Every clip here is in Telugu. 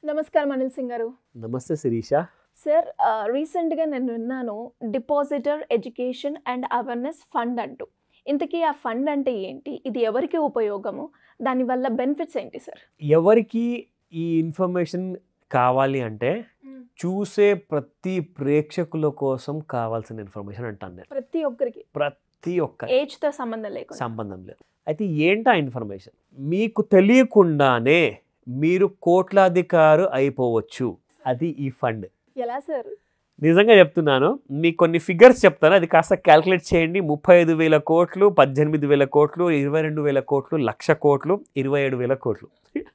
నమస్కారం అనిల్ సింగ్ గారు నమస్తే శిరీష సార్ రీసెంట్గా నేను విన్నాను depositor education and awareness fund అంటూ ఇంతకీ ఆ ఫండ్ అంటే ఏంటి ఇది ఎవరికి ఉపయోగము దానివల్ల బెనిఫిట్స్ ఏంటి సార్ ఎవరికి ఈ ఇన్ఫర్మేషన్ కావాలి అంటే చూసే ప్రతి ప్రేక్షకుల కోసం కావాల్సిన ఇన్ఫర్మేషన్ అంటాను నేను ప్రతి ఒక్కరికి ప్రతి ఒక్క ఏజ్తో సంబంధం లేకుండా సంబంధం లేదు అయితే ఏంటా ఇన్ఫర్మేషన్ మీకు తెలియకుండానే మీరు కోట్లాధికారు అయిపోవచ్చు అది ఈ ఫండ్ ఎలా సార్ నిజంగా చెప్తున్నాను మీకు కొన్ని ఫిగర్స్ చెప్తాను అది కాస్త క్యాల్కులేట్ చేయండి ముప్పై ఐదు వేల కోట్లు పద్దెనిమిది వేల కోట్లు ఇరవై రెండు వేల కోట్లు లక్ష కోట్లు ఇరవై ఏడు వేల కోట్లు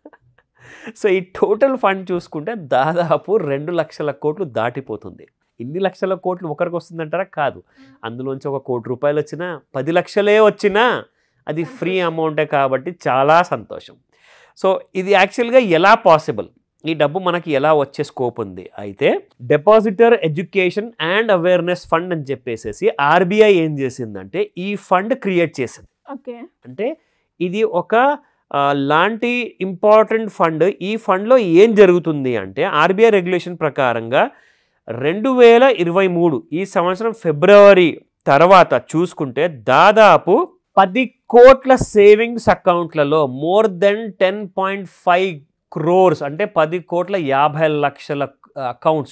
సో ఈ టోటల్ ఫండ్ చూసుకుంటే దాదాపు రెండు లక్షల కోట్లు దాటిపోతుంది ఇన్ని లక్షల కోట్లు ఒకరికి వస్తుందంటారా కాదు అందులోంచి ఒక కోటి రూపాయలు వచ్చినా పది లక్షలే వచ్చినా అది ఫ్రీ అమౌంటే కాబట్టి చాలా సంతోషం సో ఇది యాక్చువల్గా ఎలా పాసిబుల్ ఈ డబ్బు మనకి ఎలా వచ్చే స్కోప్ ఉంది అయితే depositor education and awareness fund అని చెప్పేసేసి ఆర్బీఐ ఏం చేసిందంటే ఈ ఫండ్ క్రియేట్ చేసింది ఓకే అంటే ఇది ఒక ఆ, లాంటి ఇంపార్టెంట్ ఫండ్ ఈ ఫండ్లో ఏం జరుగుతుంది అంటే ఆర్బీఐ రెగ్యులేషన్ ప్రకారంగా రెండు వేల ఇరవై మూడు ఈ సంవత్సరం ఫిబ్రవరి తర్వాత చూసుకుంటే దాదాపు పది కోట్ల సేవింగ్స్ అకౌంట్లలో more than ten point five crores అంటే పది కోట్ల యాభై లక్షల అకౌంట్స్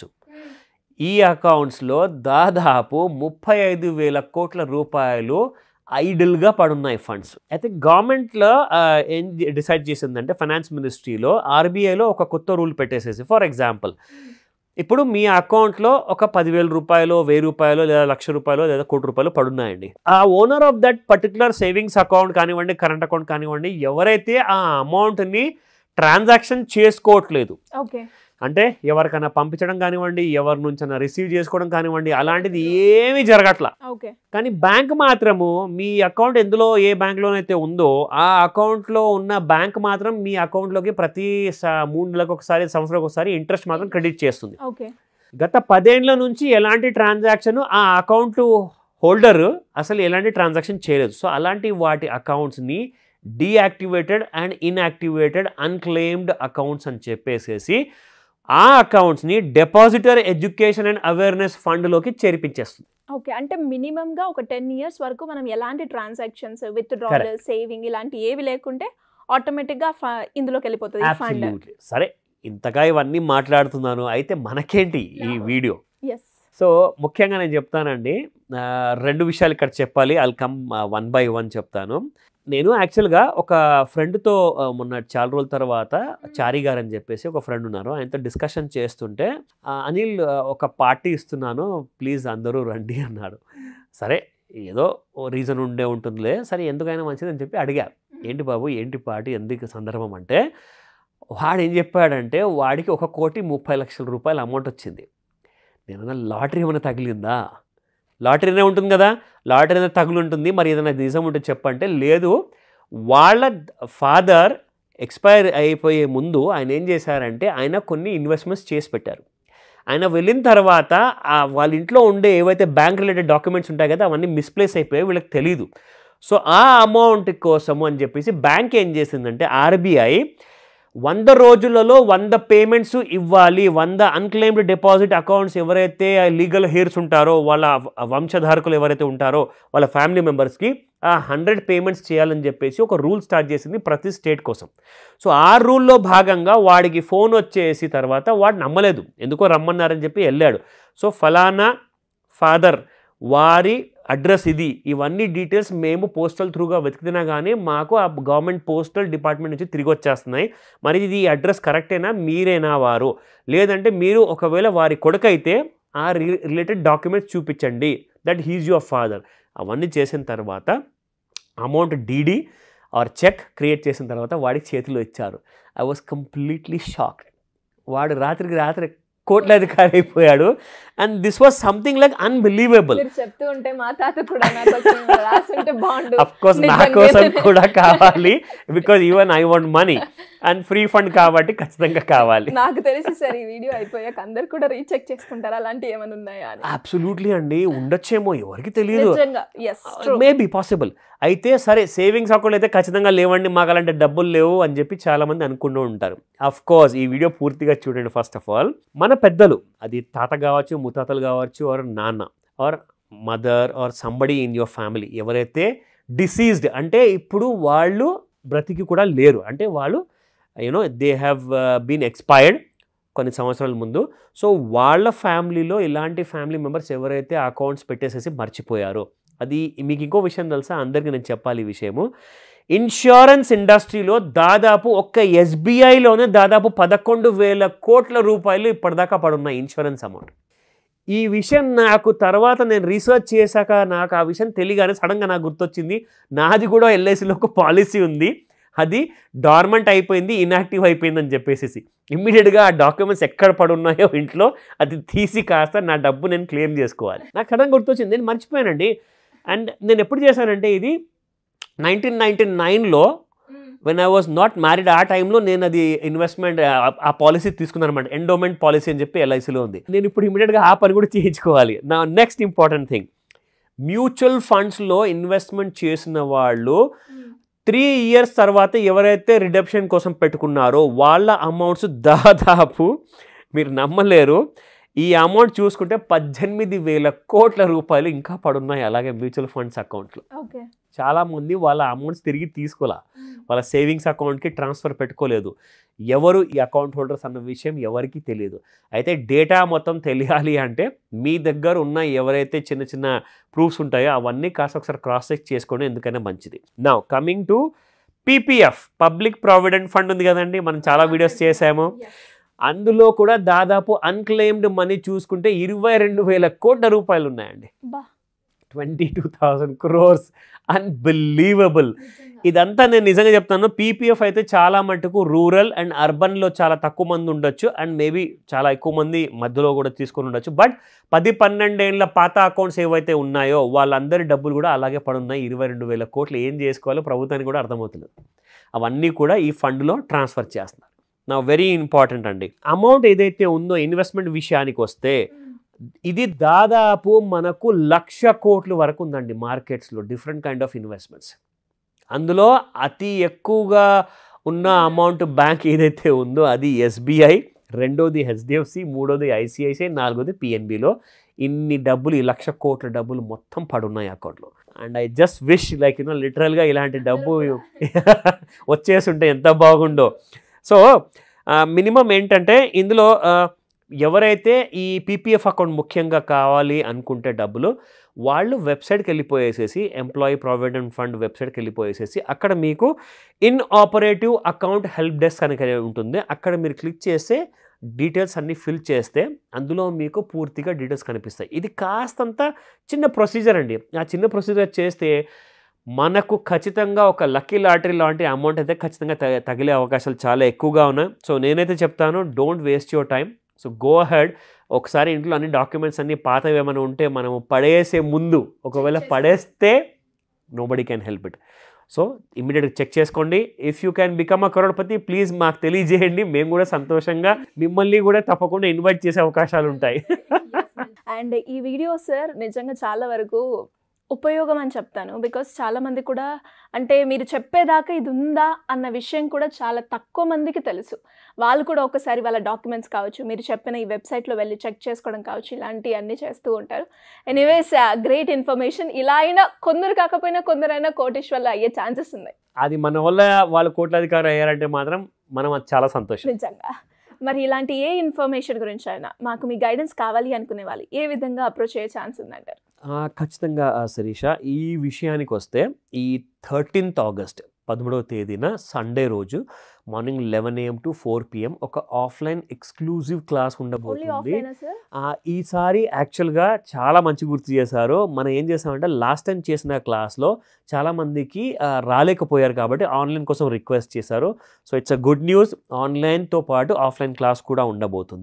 ఈ అకౌంట్స్లో దాదాపు ముప్పై ఐదు వేల కోట్ల రూపాయలు ఐడిల్గా పడున్నాయి ఫండ్స్ అయితే గవర్నమెంట్లో ఏం డిసైడ్ చేసిందంటే ఫైనాన్స్ మినిస్ట్రీలో ఆర్బీఐలో ఒక కొత్త రూల్ పెట్టేసేసి ఫర్ ఎగ్జాంపుల్ ఇప్పుడు మీ అకౌంట్లో ఒక పదివేల రూపాయలు వెయ్యి రూపాయలు లేదా లక్ష రూపాయలు లేదా కోటి రూపాయలు పడున్నాయండి ఆ owner of that particular savings account కానివ్వండి కరెంట్ అకౌంట్ కానివ్వండి ఎవరైతే ఆ అమౌంట్ని ట్రాన్సాక్షన్ చేసుకోవట్లేదు ఓకే అంటే ఎవరికైనా పంపించడం కానివ్వండి ఎవరి నుంచైనా రిసీవ్ చేసుకోవడం కానివ్వండి అలాంటిది ఏమీ జరగట్ల ఓకే కానీ బ్యాంక్ మాత్రము మీ అకౌంట్ ఎందులో ఏ బ్యాంక్లోనైతే ఉందో ఆ అకౌంట్లో ఉన్న బ్యాంక్ మాత్రం మీ అకౌంట్లోకి ప్రతి స- మూడు నెలలకు ఒకసారి సంవత్సరం ఒకసారి ఇంట్రెస్ట్ మాత్రం క్రెడిట్ చేస్తుంది ఓకే గత పదేళ్ల నుంచి ఎలాంటి ట్రాన్సాక్షన్ ఆ అకౌంట్ హోల్డర్ అసలు ఎలాంటి ట్రాన్సాక్షన్ చేయలేదు సో అలాంటి వాటి అకౌంట్స్ని deactivated and inactivated unclaimed accounts అని చెప్పేసేసి ఆ అకౌంట్స్ని డిపాజిటర్ ఎడ్యుకేషన్ అండ్ అవేర్నెస్ ఫండ్లోకి చేర్పించేస్తుంది ఓకే అంటే మినిమం గా ఒక టెన్ ఇయర్స్ వరకు మనం ఎలాంటి transactions withdrawal Correct. Saving ఇలాంటి ఏవి లేకుంటే ఆటోమేటిక్ గా ఫ- ఇందులోకి వెళ్ళిపోతుంది ఫండ్ Absolutely. సరే ఇంతగా ఇవన్నీ మాట్లాడుతున్నాను అయితే మనకేంటి ఈ వీడియో ఎస్ సో ముఖ్యంగా నేను చెప్తానండి ఆ, రెండు విషయాలు ఇక్కడ చెప్పాలి I'll come one by one చెప్తాను నేను యాక్చువల్గా ఒక ఫ్రెండ్తో మొన్న చాలా రోజుల తర్వాత చారి గారు అని చెప్పేసి ఒక ఫ్రెండ్ ఉన్నారు ఆయనతో డిస్కషన్ చేస్తుంటే "ఆ, అనిల్ ఆ, ఒక పార్టీ ఇస్తున్నాను ప్లీజ్ అందరూ రండి అన్నాడు సరే ఏదో రీజన్ ఉండే ఉంటుందిలే సరే ఎందుకైనా మంచిది అని చెప్పి అడిగా ఏంటి బాబు ఏంటి పార్టీ ఎందుకు సందర్భం అంటే వాడు ఏం చెప్పాడంటే వాడికి ఒక కోటి ముప్పై లక్షల రూపాయల అమౌంట్ వచ్చింది నేను లాటరీ ఏమైనా తగిలిందా లాటరీనే ఉంటుంది కదా లాటరీ అనేది తగులు ఉంటుంది మరి ఏదైనా నిజం ఉంటే చెప్పంటే లేదు వాళ్ళ ఫాదర్ ఎక్స్పైర్ అయిపోయే ముందు ఆయన ఏం చేశారంటే ఆయన కొన్ని ఇన్వెస్ట్మెంట్స్ చేసి పెట్టారు ఆయన వెళ్ళిన తర్వాత ఆ వాళ్ళ ఇంట్లో ఉండే ఏవైతే బ్యాంక్ రిలేటెడ్ డాక్యుమెంట్స్ ఉంటాయి కదా అవన్నీ మిస్ప్లేస్ అయిపోయాయి వీళ్ళకి తెలియదు సో ఆ అమౌంట్ కోసము అని చెప్పేసి బ్యాంక్ ఏం చేసిందంటే ఆర్బీఐ వంద రోజులలో వంద పేమెంట్స్ ఇవ్వాలి వంద అన్క్లెయిమ్డ్ డిపాజిట్ అకౌంట్స్ ఎవరైతే లీగల్ హెయిర్స్ ఉంటారో వాళ్ళ వంశధారకులు ఎవరైతే ఉంటారో వాళ్ళ ఫ్యామిలీ మెంబర్స్కి ఆ హండ్రెడ్ పేమెంట్స్ చేయాలని చెప్పేసి ఒక రూల్ స్టార్ట్ చేసింది ప్రతి స్టేట్ కోసం సో ఆ రూల్లో భాగంగా వాడికి ఫోన్ వచ్చేసి తర్వాత వాడు నమ్మలేదు ఎందుకో రమ్మన్నారని చెప్పి వెళ్ళాడు సో ఫలానా ఫాదర్ వారి అడ్రస్ ఇది ఇవన్నీ డీటెయిల్స్ మేము పోస్టల్ త్రూగా వెతికినా కానీ మాకు ఆ గవర్నమెంట్ పోస్టల్ డిపార్ట్మెంట్ నుంచి తిరిగి వచ్చేస్తున్నాయి మరి ఇది ఈ అడ్రస్ కరెక్టేనా మీరేనా వారు లేదంటే మీరు ఒకవేళ వారి కొడుకైతే ఆ రిలేటెడ్ డాక్యుమెంట్స్ చూపించండి దట్ హీజ్ యువర్ ఫాదర్ అవన్నీ చేసిన తర్వాత amount DD or cheque create చేసిన తర్వాత వాడికి చేతిలో ఇచ్చారు ఐ వాజ్ కంప్లీట్లీ షాక్డ్ వాడు రాత్రికి రాత్రి కోట్లాధికారి అయిపోయాడు and this was something like unbelievable మీరు చెప్తూ ఉంటే మా తాత కూడా నా కోసం రాసుంటే బాగుండు అఫ్ కోర్స్ నా నిజంగానే. కోసం కూడా కావాలి because even I want money and free fund కాబట్టి ఖచ్చితంగా కావాలి నాకు తెలిసి సార్ ఈ వీడియో అయిపోయాక అందరు కూడా రీచెక్ చేసుకుంటారు అలాంటివి ఏమైనా ఉన్నాయా అని అబ్సల్యూట్లీ అండి ఉండొచ్చేమో ఎవరికి తెలియదు నిజంగా ఎస్ మేబీ పాసిబుల్ అయితే సరే సేవింగ్స్ అకౌంట్ అయితే ఖచ్చితంగా లేవండి మాకు అలాంటి డబ్బులు లేవు అని చెప్పి చాలా మంది అనుకుంటూ ఉంటారు అఫ్ కోర్స్ ఈ వీడియో పూర్తిగా చూడండి ఫస్ట్ ఆఫ్ ఆల్ మన పెద్దలు అది తాత కావచ్చు ముతాతలు కావచ్చు ఆర్ నాన్న or mother or somebody in your family ఎవరైతే డిసీజ్డ్ అంటే ఇప్పుడు వాళ్ళు బ్రతికి కూడా లేరు అంటే వాళ్ళు you know they have been expired కొన్ని సంవత్సరాల ముందు సో వాళ్ళ ఫ్యామిలీలో ఇలాంటి ఫ్యామిలీ మెంబర్స్ ఎవరైతే అకౌంట్స్ పెట్టేసేసి మర్చిపోయారో అది మీకు ఇంకో విషయం తెలుసా అందరికీ నేను చెప్పాలి ఈ విషయము ఇన్సూరెన్స్ ఇండస్ట్రీలో దాదాపు ఒక్క ఎస్బీఐలోనే దాదాపు పదకొండు వేల కోట్ల రూపాయలు ఇప్పటిదాకా పడున్నాయి ఇన్సూరెన్స్ అమౌంట్ ఈ విషయం నాకు తర్వాత నేను రీసెర్చ్ చేశాక నాకు ఆ విషయం తెలియగానే సడన్గా నాకు గుర్తొచ్చింది నాది కూడా ఎల్ఐసిలో ఒక పాలసీ ఉంది అది డార్మెంట్ అయిపోయింది ఇన్యాక్టివ్ అయిపోయిందని చెప్పేసి ఇమ్మీడియట్గా ఆ డాక్యుమెంట్స్ ఎక్కడ పడున్నాయో ఇంట్లో అది తీసి కాస్త నా డబ్బు నేను క్లెయిమ్ చేసుకోవాలి నాకు సడన్గా గుర్తొచ్చింది నేను మర్చిపోయానండి అండ్ నేను ఎప్పుడు చేశానంటే ఇది నైన్టీన్ నైన్టీ నైన్లో when I was not married ఆ టైంలో నేను అది ఇన్వెస్ట్మెంట్ ఆ పాలసీ తీసుకున్నాను అనమాట ఎండోమెంట్ పాలసీ అని చెప్పి ఎల్ఐసిలో ఉంది నేను ఇప్పుడు ఇమీడియట్గా ఆ పని కూడా చేయించుకోవాలి నా నెక్స్ట్ ఇంపార్టెంట్ థింగ్ మ్యూచువల్ ఫండ్స్లో ఇన్వెస్ట్మెంట్ చేసిన వాళ్ళు త్రీ ఇయర్స్ తర్వాత ఎవరైతే రిడప్షన్ కోసం పెట్టుకున్నారో వాళ్ళ అమౌంట్స్ దాదాపు మీరు నమ్మలేరు ఈ అమౌంట్ చూసుకుంటే పద్దెనిమిది వేల కోట్ల రూపాయలు ఇంకా పడున్నాయి అలాగే మ్యూచువల్ ఫండ్స్ అకౌంట్లో ఓకే చాలామంది వాళ్ళ అమౌంట్స్ తిరిగి తీసుకోలే వాళ్ళ సేవింగ్స్ అకౌంట్కి ట్రాన్స్ఫర్ పెట్టుకోలేదు ఎవరు ఈ అకౌంట్ హోల్డర్స్ అన్న విషయం ఎవరికీ తెలియదు అయితే డేటా మొత్తం తెలియాలి అంటే మీ దగ్గర ఉన్న ఎవరైతే చిన్న చిన్న ప్రూఫ్స్ ఉంటాయో అవన్నీ కాస్త ఒకసారి క్రాస్ చెక్ చేసుకోండి ఎందుకైనా మంచిది నా coming to PPF public provident fund ఉంది కదండి మనం చాలా వీడియోస్ చేసాము అందులో కూడా దాదాపు అన్క్లెయిమ్డ్ మనీ చూసుకుంటే ఇరవై రెండు వేల కోట్ల రూపాయలు ఉన్నాయండి బా twenty two thousand crores unbelievable ఇదంతా నేను నిజంగా చెప్తాను పీపీఎఫ్ అయితే చాలా మటుకు రూరల్ అండ్ అర్బన్లో చాలా తక్కువ మంది ఉండొచ్చు అండ్ మేబీ చాలా ఎక్కువ మంది మధ్యలో కూడా తీసుకొని ఉండొచ్చు బట్ పది పన్నెండేళ్ల పాత అకౌంట్స్ ఏవైతే ఉన్నాయో వాళ్ళందరి డబ్బులు కూడా అలాగే పడున్నాయి ఇరవై రెండు వేల కోట్లు ఏం చేసుకోవాలో ప్రభుత్వానికి కూడా అర్థమవుతుంది అవన్నీ కూడా ఈ ఫండ్లో ట్రాన్స్ఫర్ చేస్తున్నారు నా వెరీ ఇంపార్టెంట్ అండి అమౌంట్ ఏదైతే ఉందో ఇన్వెస్ట్మెంట్ విషయానికి వస్తే ఇది దాదాపు మనకు లక్ష కోట్ల వరకు ఉందండి మార్కెట్స్లో డిఫరెంట్ కైండ్ ఆఫ్ ఇన్వెస్ట్మెంట్స్ అందులో అతి ఎక్కువగా ఉన్న అమౌంట్ బ్యాంక్ ఏదైతే ఉందో అది ఎస్బీఐ రెండోది హెచ్డిఎఫ్సి మూడోది ఐసిఐసిఐ నాలుగోది పిఎన్బిలో ఇన్ని డబ్బులు ఈ లక్ష కోట్ల డబ్బులు మొత్తం పడున్నాయి అకౌంట్లో and I just wish like you know లిటరల్గా ఇలాంటి డబ్బు వచ్చేస్తుంటే ఎంత బాగుండో సో మినిమం ఏంటంటే ఇందులో ఆ, ఎవరైతే ఈ పీపీఎఫ్ అకౌంట్ ముఖ్యంగా కావాలి అనుకుంటే డబ్బులు వాళ్ళు వెబ్సైట్కి వెళ్ళిపోయేసేసి ఎంప్లాయీ ప్రావిడెంట్ ఫండ్ వెబ్సైట్కి వెళ్ళిపోయేసేసి అక్కడ మీకు inoperative account help desk అని ఉంటుంది అక్కడ మీరు క్లిక్ చేస్తే డీటెయిల్స్ అన్నీ ఫిల్ చేస్తే అందులో మీకు పూర్తిగా డీటెయిల్స్ కనిపిస్తాయి ఇది కాస్తంత చిన్న ప్రొసీజర్ అండి ఆ చిన్న ప్రొసీజర్ చేస్తే మనకు ఖచ్చితంగా ఒక లక్కీ లాటరీ లాంటి అమౌంట్ అయితే ఖచ్చితంగా త- తగిలే అవకాశాలు చాలా ఎక్కువగా ఉన్నాయి సో నేనైతే చెప్తాను don't waste your time so go ahead ఒకసారి ఇంట్లో అన్ని డాక్యుమెంట్స్ అన్ని పాతవి ఏమైనా ఉంటే మనము పడేసే ముందు ఒకవేళ పడేస్తే nobody can help it so ఇమ్మీడియట్గా చెక్ చేసుకోండి if you can become a crorepati please మాకు తెలియజేయండి మేము కూడా సంతోషంగా మిమ్మల్ని కూడా తప్పకుండా ఇన్వైట్ చేసే అవకాశాలు ఉంటాయి అండ్ ఈ వీడియో సార్ నిజంగా చాలా వరకు ఉపయోగం అని చెప్తాను బికాస్ చాలా మంది కూడా అంటే మీరు చెప్పేదాకా ఇది ఉందా అన్న విషయం కూడా చాలా తక్కువ మందికి తెలుసు వాళ్ళు కూడా ఒకసారి వాళ్ళ డాక్యుమెంట్స్ కావచ్చు మీరు చెప్పిన ఈ వెబ్సైట్లో వెళ్ళి చెక్ చేసుకోవడం కావచ్చు ఇలాంటివన్నీ చేస్తూ ఉంటారు ఎనీవేస్ గ్రేట్ ఇన్ఫర్మేషన్ ఇలా అయినా కొందరు కాకపోయినా కొందరైనా కోటేశ్వర్లు అయ్యే ఛాన్సెస్ ఉన్నాయి అది మన వల్ల వాళ్ళు కోట్లాధికారు అయ్యారంటే మాత్రం మనం అది చాలా సంతోషం నిజంగా మరి ఇలాంటి ఏ ఇన్ఫర్మేషన్ గురించి అయినా మాకు మీ గైడెన్స్ కావాలి అనుకునే వాళ్ళు ఏ విధంగా అప్రోచ్ అయ్యే ఛాన్స్ ఉందంటారు ఆ, ఖచ్చితంగా ఆ, శిరీష ఈ విషయానికి వస్తే ఈ థర్టీన్త్ ఆగస్ట్ పదమూడవ తేదీన సండే రోజు morning eleven AM to four PM ఒక ఆఫ్లైన్ ఎక్స్క్లూజివ్ క్లాస్ ఓన్లీ ఉండబోతుంది ఆఫ్లైనా సార్ ఆ, ఈసారి యాక్చువల్గా చాలా మంచి గుర్తు చేశారు మనం ఏం చేసామంటే లాస్ట్ టైం చేసిన క్లాస్లో చాలామందికి ఆ, రాలేకపోయారు కాబట్టి ఆన్లైన్ కోసం రిక్వెస్ట్ చేశారు so it's a good news ఆన్లైన్తో పాటు ఆఫ్లైన్ క్లాస్ కూడా ఉండబోతుంది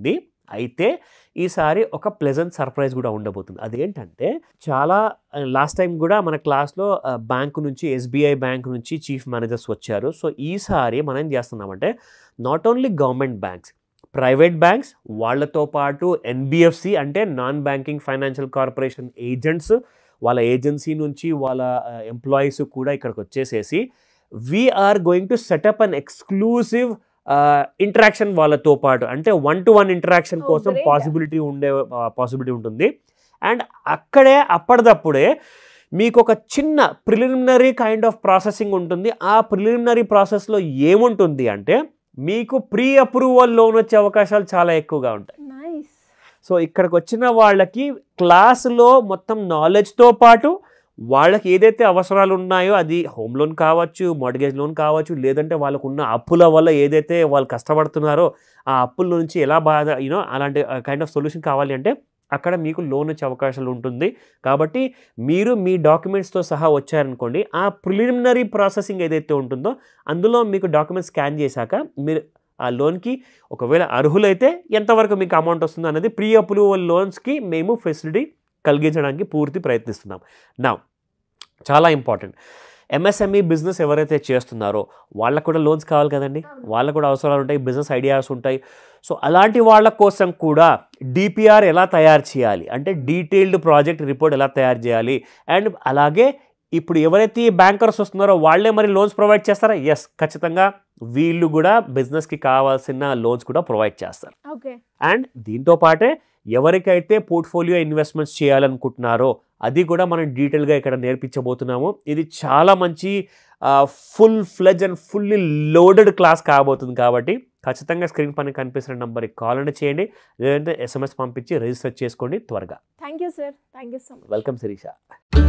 అయితే ఈసారి ఒక ప్లెజెంట్ సర్ప్రైజ్ కూడా ఉండబోతుంది అదేంటంటే చాలా లాస్ట్ టైం కూడా మన క్లాస్లో బ్యాంకు నుంచి ఎస్బీఐ బ్యాంక్ నుంచి చీఫ్ మేనేజర్స్ వచ్చారు సో ఈసారి మనం ఏం చేస్తున్నామంటే not only government banks private banks వాళ్ళతో పాటు ఎన్బిఎఫ్సి అంటే non banking financial corporation agents వాళ్ళ ఏజెన్సీ నుంచి వాళ్ళ ఎంప్లాయీస్ కూడా ఇక్కడికి వచ్చేసేసి we're going to set up an exclusive interaction వాళ్ళతో పాటు అంటే one to one interaction Oh, కోసం great. పాసిబిలిటీ ఉండే పాసిబిలిటీ ఉంటుంది అండ్ అక్కడే అప్పటిదప్పుడే మీకు ఒక చిన్న ప్రిలిమినరీ కైండ్ ఆఫ్ ప్రాసెసింగ్ ఉంటుంది ఆ ప్రిలిమినరీ ప్రాసెస్లో ఏముంటుంది అంటే మీకు ప్రీ అప్రూవల్ లోన్ వచ్చే అవకాశాలు చాలా ఎక్కువగా ఉంటాయి నైస్ సో ఇక్కడికి వచ్చిన వాళ్ళకి క్లాసులో మొత్తం నాలెడ్జ్తో పాటు వాళ్ళకి ఏదైతే అవసరాలు ఉన్నాయో అది హోమ్ లోన్ కావచ్చు మార్గేజ్ లోన్ కావచ్చు లేదంటే వాళ్ళకు ఉన్న అప్పుల వల్ల ఏదైతే వాళ్ళు కష్టపడుతున్నారో ఆ అప్పుల నుంచి ఎలా బాధ యూనో అలాంటి కైండ్ ఆఫ్ సొల్యూషన్ కావాలి అంటే అక్కడ మీకు లోన్ వచ్చే అవకాశాలు ఉంటుంది కాబట్టి మీరు మీ డాక్యుమెంట్స్తో సహా వచ్చారనుకోండి ఆ ప్రిలిమినరీ ప్రాసెసింగ్ ఏదైతే ఉంటుందో అందులో మీకు డాక్యుమెంట్స్ స్కాన్ చేశాక మీరు ఆ లోన్కి ఒకవేళ అర్హులైతే ఎంతవరకు మీకు అమౌంట్ వస్తుందో అనేది ప్రీ అప్రూవల్ లోన్స్కి మేము ఫెసిలిటీ కలిగించడానికి పూర్తి ప్రయత్నిస్తున్నాం నా చాలా ఇంపార్టెంట్ ఎంఎస్ఎంఈ బిజినెస్ ఎవరైతే చేస్తున్నారో వాళ్ళకు కూడా లోన్స్ కావాలి కదండి వాళ్ళకు కూడా అవసరాలు ఉంటాయి బిజినెస్ ఐడియాస్ ఉంటాయి సో అలాంటి వాళ్ళ కోసం కూడా డిపిఆర్ ఎలా తయారు చేయాలి అంటే డీటెయిల్డ్ ప్రాజెక్ట్ రిపోర్ట్ ఎలా తయారు చేయాలి అండ్ అలాగే ఇప్పుడు ఎవరైతే ఈ బ్యాంకర్స్ వస్తున్నారో వాళ్ళే మరి లోన్స్ ప్రొవైడ్ చేస్తారా ఎస్ ఖచ్చితంగా వీళ్ళు కూడా బిజినెస్కి కావాల్సిన లోన్స్ కూడా ప్రొవైడ్ చేస్తారు ఓకే అండ్ దీంతో పాటే ఎవరికైతే పోర్ట్ఫోలియో ఇన్వెస్ట్మెంట్స్ చేయాలనుకుంటున్నారో అది కూడా మనం డీటెయిల్గా ఇక్కడ నేర్పించబోతున్నాము ఇది చాలా మంచి full fledge and fully loaded class కాబోతుంది కాబట్టి ఖచ్చితంగా స్క్రీన్ పైన కనిపిస్తున్న నెంబర్కి కాల్ అని చేయండి లేదంటే ఎస్ఎంఎస్ పంపించి రిజిస్టర్ చేసుకోండి త్వరగా thank you sir thank you so much welcome Sirisha